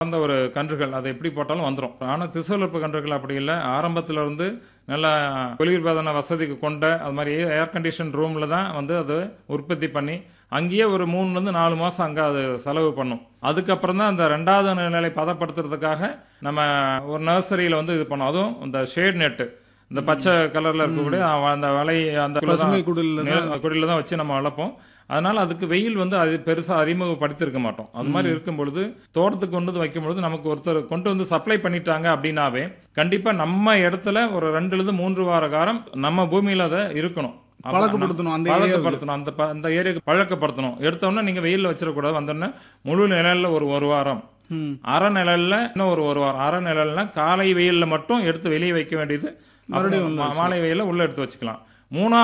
அந்த ஒரு கன்றுகள் அதை எப்படி போட்டாலும் வந்துடும் ஆனால் திசுவளர்ப்பு கன்றுகள் அப்படி இல்லை ஆரம்பத்துல இருந்து நல்ல குளிர்பதன வசதிக்கு கொண்ட அது மாதிரி ஏர் கண்டிஷன் ரூம்ல தான் வந்து அது உற்பத்தி பண்ணி அங்கேயே ஒரு மூணுலேருந்து நாலு மாதம் அங்கே அது செலவு பண்ணும் அதுக்கப்புறம் தான் அந்த ரெண்டாவது நிலை பதப்படுத்துறதுக்காக நம்ம ஒரு நர்சரியில் வந்து இது பண்ணோம் அதுவும் இந்த ஷேட் நெட்டு இந்த பச்சை கலர்ல இருக்கக்கூடிய அந்த வலை அந்த பசுமை குடில்ல தான் குடியில தான் வச்சு நம்ம வளர்ப்போம் அதனால அதுக்கு வெயில் வந்து அது பெருசா அறிமுகப்படுத்திருக்க மாட்டோம் அது மாதிரி இருக்கும் பொழுது தோட்டத்துக்கு கொண்டு வந்து வைக்கும் பொழுது நமக்கு ஒருத்தர் கொண்டு வந்து சப்ளை பண்ணிட்டாங்க அப்படின்னாவே கண்டிப்பா நம்ம இடத்துல ஒரு ரெண்டுல இருந்து மூன்று வார காலம் நம்ம பூமியில அதை இருக்கணும் அப்ப பழக்கப்படுத்தணும் அந்த ஏரியாவுக்கு. பழக்கப்படுத்தணும் அந்த ப- அந்த ஏரியாவுக்கு பழக்கப்படுத்தணும் எடுத்த உடனே நீங்க வெயில்ல வச்சிடக்கூடாது வந்தோடனே முழு நிழல்ல ஒரு ஒரு வாரம் ம். அரை நிழல்ல இன்னும் ஒரு ஒரு வாரம் அரை நிழல்னா காலை வெயில்ல மட்டும் எடுத்து வெளியே வைக்க வேண்டியது மறுபடியும் அப்புறம் உள்ள மா- மாலை வெயில்ல உள்ள எடுத்து வச்சுக்கலாம் மூணாவது